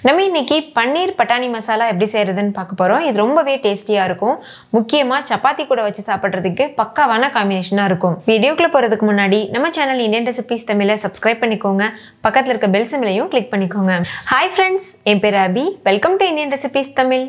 நம்ம இன்னைக்கு பன்னீர் பட்டாணி மசாலா எப்படி செய்கிறதுன்னு பார்க்க போகிறோம் இது ரொம்பவே டேஸ்டியாக இருக்கும் முக்கியமாக சப்பாத்தி கூட வச்சு சாப்பிட்றதுக்கு பக்காவான காம்பினேஷனாக இருக்கும் வீடியோக்குள்ளே போகிறதுக்கு முன்னாடி நம்ம சேனல் இந்தியன் ரெசிபிஸ் தமிழை சப்ஸ்கிரைப் பண்ணிக்கோங்க பக்கத்தில் இருக்க பெல் சிம்லையும் கிளிக் பண்ணிக்கோங்க ஹாய் ஃப்ரெண்ட்ஸ் என் பேர் Abhi welcome to Indian recipes Tamil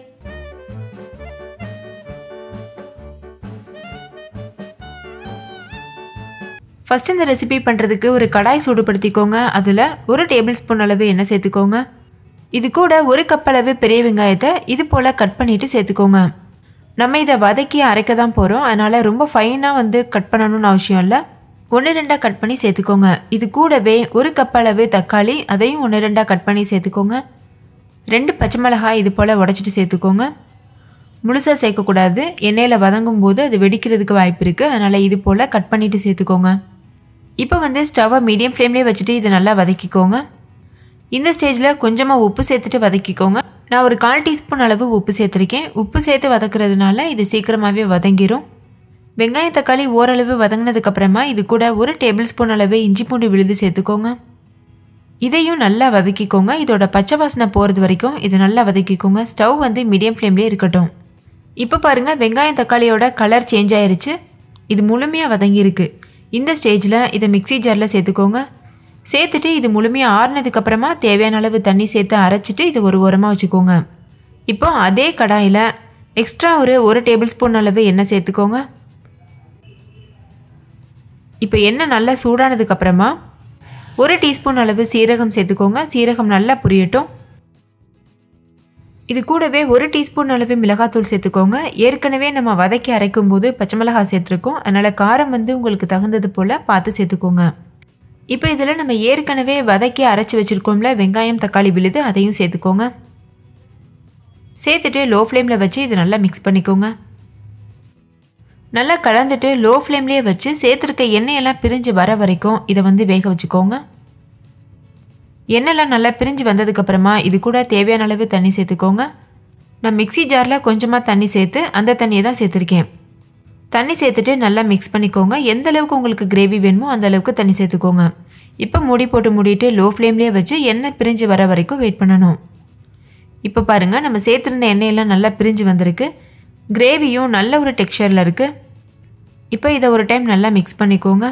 first இந்த ரெசிபி பண்ணுறதுக்கு ஒரு கடாய் சூடுபடுத்திக்கோங்க அதில் ஒரு டேபிள் ஸ்பூன் அளவு எண்ணெய் சேர்த்துக்கோங்க இது கூட ஒரு கப் அளவு பெரிய வெங்காயத்தை இது போல் கட் பண்ணிவிட்டு சேர்த்துக்கோங்க நம்ம இதை வதக்கி அரைக்க தான் போகிறோம் அதனால் ரொம்ப ஃபைனாக வந்து கட் பண்ணணும்னு அவசியம் இல்லை ஒன்று ரெண்டாக கட் பண்ணி சேர்த்துக்கோங்க இது கூடவே ஒரு கப் அளவு தக்காளி அதையும் ஒன்று ரெண்டாக கட் பண்ணி சேர்த்துக்கோங்க ரெண்டு பச்சை மிளகாய் இது போல் உடச்சிட்டு சேர்த்துக்கோங்க முழுசாக சேர்க்கக்கூடாது எண்ணெயில் வதங்கும் போது அது வெடிக்கிறதுக்கு வாய்ப்பு இருக்குது அதனால் இது போல் கட் பண்ணிவிட்டு சேர்த்துக்கோங்க இப்போ வந்து ஸ்டவ்வை மீடியம் ஃப்ளேம்லேயே வச்சுட்டு இதை நல்லா வதக்கிக்கோங்க இந்த ஸ்டேஜில் கொஞ்சமாக உப்பு சேர்த்துட்டு வதக்கிக்கோங்க நான் ஒரு கால் டீஸ்பூன் அளவு உப்பு சேர்த்துருக்கேன் உப்பு சேர்த்து வதக்குறதுனால இது சீக்கிரமாகவே வதங்கிரும் வெங்காயம் தக்காளி ஓரளவு வதங்கினதுக்கப்புறமா இது கூட ஒரு டேபிள் ஸ்பூன் அளவு இஞ்சி பூண்டு விழுது சேர்த்துக்கோங்க இதையும் நல்லா வதக்கிக்கோங்க இதோட பச்சை வாசனை போகிறது வரைக்கும் இதை நல்லா வதக்கிக்கோங்க ஸ்டவ் வந்து மீடியம் ஃப்ளேம்லேயே இருக்கட்டும் இப்போ பாருங்கள் வெங்காயம் தக்காளியோட கலர் சேஞ்ச் ஆயிருச்சு இது முழுமையாக வதங்கியிருக்கு இந்த ஸ்டேஜில் இதை மிக்ஸி ஜாரில் சேர்த்துக்கோங்க சேர்த்துட்டு இது முழுமையாக ஆறுனதுக்கப்புறமா தேவையான அளவு தண்ணி சேர்த்து அரைச்சிட்டு இதை ஒரு உரமாக வச்சுக்கோங்க இப்போ அதே கடாயில் எக்ஸ்ட்ரா ஒரு ஒரு டேபிள் ஸ்பூன் அளவு எண்ணெய் சேர்த்துக்கோங்க இப்போ எண்ணெய் நல்லா சூடானதுக்கப்புறமா ஒரு டீஸ்பூன் அளவு சீரகம் சேர்த்துக்கோங்க சீரகம் நல்லா புரியட்டும் இது கூடவே ஒரு டீஸ்பூன் அளவு மிளகாத்தூள் சேர்த்துக்கோங்க ஏற்கனவே நம்ம வதக்கி அரைக்கும் போது பச்சை மிளகாய் சேர்த்துருக்கோம் அதனால் காரம் வந்து உங்களுக்கு தகுந்தது போல் பார்த்து சேர்த்துக்கோங்க இப்போ இதில் நம்ம ஏற்கனவே வதக்கி அரைச்சி வச்சுருக்கோம்ல வெங்காயம் தக்காளி விழுது அதையும் சேர்த்துக்கோங்க சேர்த்துட்டு லோ ஃப்ளேமில் வச்சு இது நல்லா மிக்ஸ் பண்ணிக்கோங்க நல்லா கலந்துட்டு லோ ஃப்ளேம்லேயே வச்சு சேர்த்துருக்க எண்ணெயெல்லாம் பிரிஞ்சு வர வரைக்கும் இதை வந்து வேக வச்சுக்கோங்க எண்ணெய்லாம் நல்லா பிரிஞ்சு வந்ததுக்கப்புறமா இது கூட தேவையான அளவு தண்ணி சேர்த்துக்கோங்க நான் மிக்ஸி ஜாரில் கொஞ்சமாக தண்ணி சேர்த்து அந்த தண்ணியை தான் சேர்த்துருக்கேன் தண்ணி சேர்த்துட்டு நல்லா மிக்ஸ் பண்ணிக்கோங்க எந்த அளவுக்கு உங்களுக்கு கிரேவி வேணுமோ அந்த அளவுக்கு தண்ணி சேர்த்துக்கோங்க இப்போ மூடி போட்டு மூடிட்டு லோ ஃப்ளேம்லேயே வச்சு எண்ணெய் பிரிஞ்சு வர வரைக்கும் வெயிட் பண்ணணும் இப்போ பாருங்கள் நம்ம சேர்த்துருந்த எண்ணெயெல்லாம் நல்லா பிரிஞ்சு வந்திருக்கு கிரேவியும் நல்ல ஒரு டெக்ஸ்சரில் இருக்குது இப்போ இதை ஒரு டைம் நல்லா மிக்ஸ் பண்ணிக்கோங்க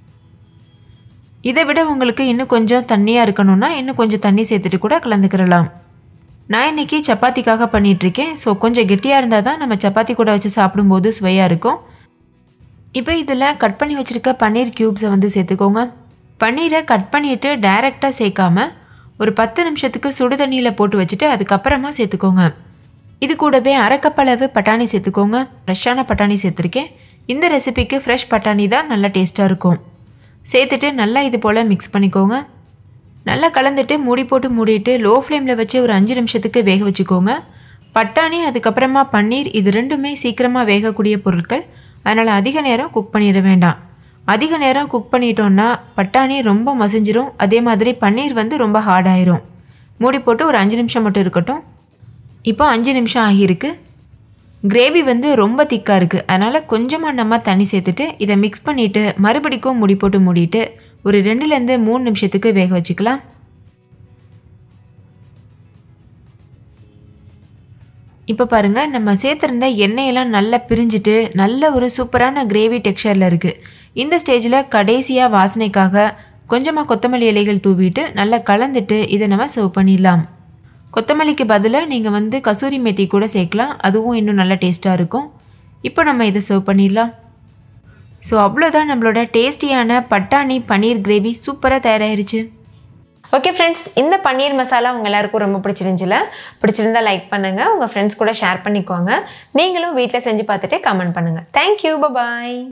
இதை விட உங்களுக்கு இன்னும் கொஞ்சம் தண்ணியாக இருக்கணும்னா இன்னும் கொஞ்சம் தண்ணி சேர்த்துட்டு கூட கலந்துக்கிறலாம் நான் இன்றைக்கி சப்பாத்திக்காக பண்ணிகிட்ருக்கேன் ஸோ கொஞ்சம் கெட்டியாக இருந்தால் தான் நம்ம சப்பாத்தி கூட வச்சு சாப்பிடும்போது சுவையாக இருக்கும் இப்போ இதில் கட் பண்ணி வச்சுருக்க பன்னீர் க்யூப்ஸை வந்து சேர்த்துக்கோங்க பன்னீரை கட் பண்ணிவிட்டு டைரெக்டாக சேர்க்காம ஒரு பத்து நிமிஷத்துக்கு சுடு தண்ணியில் போட்டு வச்சுட்டு அதுக்கப்புறமா சேர்த்துக்கோங்க இது கூடவே அரைக்கப்பளவு பட்டாணி சேர்த்துக்கோங்க ஃப்ரெஷ்ஷான பட்டாணி சேர்த்துருக்கேன் இந்த ரெசிபிக்கு ஃப்ரெஷ் பட்டாணி தான் நல்லா டேஸ்ட்டாக இருக்கும் சேர்த்துட்டு நல்லா இது போல் மிக்ஸ் பண்ணிக்கோங்க நல்லா கலந்துட்டு மூடி போட்டு மூடிட்டு லோ ஃப்ளேமில் வச்சு ஒரு அஞ்சு நிமிஷத்துக்கு வேக வச்சுக்கோங்க பட்டாணி அதுக்கப்புறமா பன்னீர் இது ரெண்டுமே சீக்கிரமாக வேகக்கூடிய பொருட்கள் அதனால் அதிக நேரம் குக் பண்ணிட வேண்டாம் அதிக நேரம் குக் பண்ணிட்டோன்னா பட்டாணி ரொம்ப மசிஞ்சிரும் அதே மாதிரி பன்னீர் வந்து ரொம்ப ஹார்டாயிரும் மூடி போட்டு ஒரு அஞ்சு நிமிஷம் மட்டும் இருக்கட்டும் இப்போ அஞ்சு நிமிஷம் ஆகியிருக்கு கிரேவி வந்து ரொம்ப திக்காக இருக்குது அதனால் கொஞ்சமாக நம்ம தண்ணி சேர்த்துட்டு இதை மிக்ஸ் பண்ணிவிட்டு மறுபடிக்கும் முடி போட்டு மூடிட்டு ஒரு ரெண்டுலேருந்து மூணு நிமிஷத்துக்கு வேக வச்சுக்கலாம் இப்போ பாருங்கள் நம்ம சேர்த்துருந்த எண்ணெயெல்லாம் நல்லா பிரிஞ்சுட்டு நல்ல ஒரு சூப்பரான கிரேவி டெக்ஸ்சரில் இருக்குது இந்த ஸ்டேஜில் கடைசியாக வாசனைக்காக கொஞ்சமாக கொத்தமல்லி இலைகள் தூவிட்டு நல்லா கலந்துட்டு இதை நம்ம சர்வ் பண்ணிடலாம் கொத்தமல்லிக்கு பதிலாக நீங்கள் வந்து கசூரி மெத்தி கூட சேர்க்கலாம் அதுவும் இன்னும் நல்லா டேஸ்ட்டாக இருக்கும் இப்போ நம்ம இதை சர்வ் பண்ணிடலாம் ஸோ அவ்வளோதான் நம்மளோட டேஸ்டியான பட்டாணி பன்னீர் கிரேவி சூப்பராக தயாராகிருச்சு ஓகே ஃப்ரெண்ட்ஸ் இந்த பன்னீர் மசாலா உங்கள் எல்லாருக்கும் ரொம்ப பிடிச்சிருந்துச்சுல பிடிச்சிருந்தா லைக் பண்ணுங்கள் உங்கள் ஃப்ரெண்ட்ஸ் கூட ஷேர் பண்ணிக்கோங்க நீங்களும் வீட்டில் செஞ்சு பார்த்துட்டு கமெண்ட் பண்ணுங்கள் தேங்க்யூ பபாய்